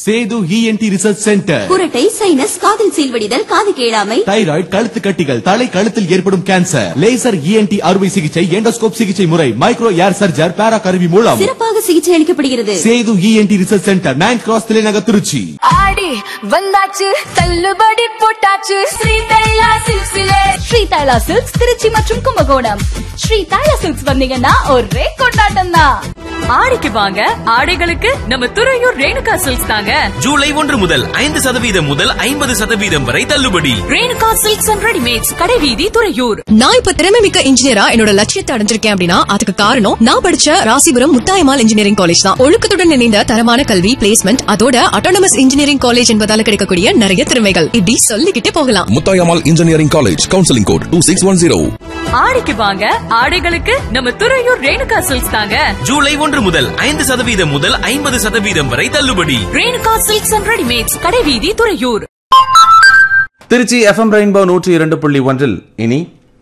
Setu ENT research centre குரட்டை sinus காதில் சீல்வடிதல் காது கேளாமை தைராய்டு கழுத்து கட்டிகள் தலை கழுத்தில் ஏற்படும் கேன்சர் லேசர் இஎன்டி அறுவை சிகிச்சை எண்டோஸ்கோப் சிகிச்சை முறை மைக்ரோ ஏர் சர்ஜர் பேரா கருவி மூலம் சிறப்பாக சிகிச்சை அளிக்கப்படுகிறது சேது இஎன்டி ரிசர்ச் சென்டர் மேன் கிராஸ் தலைநகர் திருச்சி ஆடி வந்தாச்சு தள்ளுபடி போட்டாச்சு ஸ்ரீ தைலா சில்க்ஸ்ல ஸ்ரீ தைலா சில்க்ஸ் திருச்சி மற்றும் கும்பகோணம் ஸ்ரீ தைலா சில்க்ஸ் வந்தீங்கன்னா ஒரே கொண்டாட்டம் தான் ஆடிக்கு வாங்க ஆடைகளுக்கு நம்ம துறையூர் ரேணுகா சில்க்ஸ் தாங்க ஜூலை ஒன்று முதல் ஐந்து சதவீதம் முதல் ஐம்பது சதவீதம் வரை தள்ளுபடி ரேணுகா சில்க்ஸ் அண்ட் ரெடிமேட்ஸ் கடைவீதி துறையூர் நான் இப்ப திறமை மிக்க இன்ஜினியரா என்னோட லட்சியத்தை அடைஞ்சிருக்கேன் அப்படின்னா அதுக்கு காரணம் நான் படிச்ச ராசிபுரம் முத்தாயமால் இன்ஜினியரிங் காலேஜ் தான் ஒழுக்கத்துடன் இணைந்த தரமான கல்வி பிளேஸ்மெண்ட் அதோட அட்டானமஸ் இன்ஜினியரிங் காலேஜ் என்பதால கிடைக்கக்கூடிய நிறைய திறமைகள் இப்படி சொல்லிக்கிட்டே போகலாம் Muthayammal engineering college counselling code two six one zero ஆடிக்கு வாங்க ஆடைகளுக்கு நம்ம துறையூர் ரேணுகா சில்க்ஸ் தாங்க ஜூலை ஒன்று முதல் ஐந்து சதவீதம் முதல் ஐம்பது சதவீதம் வரை தள்ளுபடி ரேணுகா சில்க்ஸ் அண்ட் ரெடிமேட்ஸ் கடைவீதி துறையூர் திருச்சி எஃப்எம் ரெயின்போ நூற்றி இரண்டு புள்ளி ஒன்றில் இனி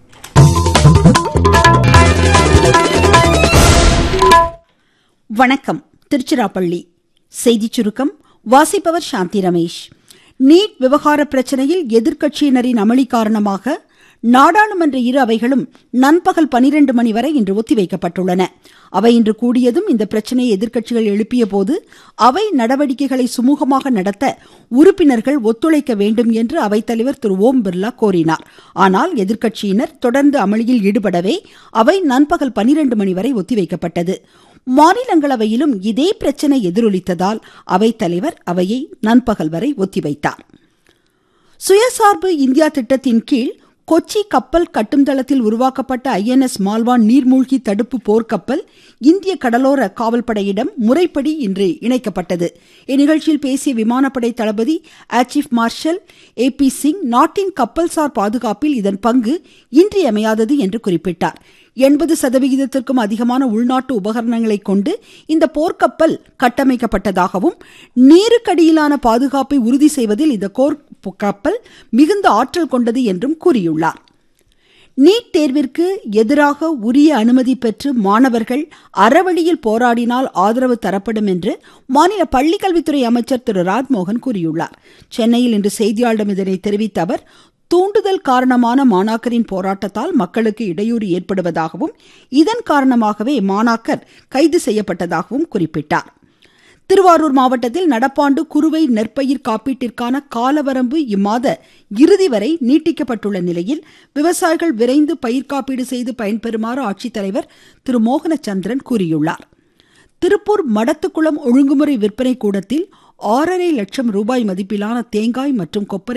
வணக்கம் திருச்சிராப்பள்ளி செய்திச் சுருக்கம் வாசிப்பவர் சாந்தி ரமேஷ் நீட் விவகார பிரச்சனையில் எதிர்க்கட்சியினரின் அமளி காரணமாக நாடாளுமன்ற இரு அவைகளும் நண்பகல் பனிரெண்டு மணி வரை இன்று ஒத்திவைக்கப்பட்டுள்ளன அவை இன்று கூடியதும் இந்த பிரச்சனையை எதிர்க்கட்சிகள் எழுப்பிய போது அவை நடவடிக்கைகளை சுமூகமாக நடத்த உறுப்பினர்கள் ஒத்துழைக்க வேண்டும் என்று அவைத்தலைவர் திரு ஓம் பிர்லா கோரினார் ஆனால் எதிர்க்கட்சியினர் தொடர்ந்து அமளியில் ஈடுபடவே அவை நண்பகல் பனிரெண்டு மணி வரை ஒத்திவைக்கப்பட்டது மாநிலங்களவையிலும் இதே பிரச்சனை எதிரொலித்ததால் அவைத்தலைவர் அவையை நண்பகல் வரை ஒத்திவைத்தார் சுயசார்பு இந்தியா திட்டத்தின் கீழ் கொச்சி கப்பல் கட்டும் தளத்தில் உருவாக்கப்பட்ட ஐஎன்எஸ் மால்வான் நீர்மூழ்கி தடுப்பு போர்க்கப்பல் இந்திய கடலோர காவல்படையிடம் முறைப்படி இன்று இணைக்கப்பட்டது இந்நிகழ்ச்சியில் பேசிய விமானப்படை தளபதி air chief marshal A P Singh நாட்டின் கப்பல்சார் பாதுகாப்பில் இதன் பங்கு இன்றியமையாதது என்று குறிப்பிட்டார் எண்பது சதவிகிதத்திற்கும் அதிகமான உள்நாட்டு உபகரணங்களை கொண்டு இந்த போர்க்கப்பல் கட்டமைக்கப்பட்டதாகவும் நீருக்கடியிலான பாதுகாப்பை உறுதி செய்வதில் இந்த கோர் கப்பல் மிகுந்த ஆற்றல் கொண்டது என்றும் கூறியுள்ளார் நீட் தேர்விற்கு எதிராக உரிய அனுமதி பெற்று மாணவர்கள் அறவழியில் போராடினால் ஆதரவு தரப்படும் என்று மாநில பள்ளிக்கல்வித்துறை அமைச்சர் திரு ராஜ்மோகன் கூறியுள்ளார் சென்னையில் இன்று செய்தியாளர்களிடம் இதனை தெரிவித்த அவர் தூண்டுதல் காரணமான மாணாக்கரின் போராட்டத்தால் மக்களுக்கு இடையூறு ஏற்படுவதாகவும் இதன் காரணமாகவே மாணாக்கர் கைது செய்யப்பட்டதாகவும் குறிப்பிட்டார் திருவாரூர் மாவட்டத்தில் நடப்பாண்டு குறுவை நெற்பயிர் காப்பீட்டிற்கான காலவரம்பு இம்மாத இறுதி வரை நீட்டிக்கப்பட்டுள்ள நிலையில் விவசாயிகள் விரைந்து பயிர் காப்பீடு செய்து பயன்பெறுமாறு ஆட்சித்தலைவர் திரு மோகனச்சந்திரன் கூறியுள்ளார் திருப்பூர் மடத்துக்குளம் ஒழுங்குமுறை விற்பனை கூடத்தில் ஆறரை லட்சம் ரூபாய் மதிப்பிலான தேங்காய் மற்றும் கொப்பரை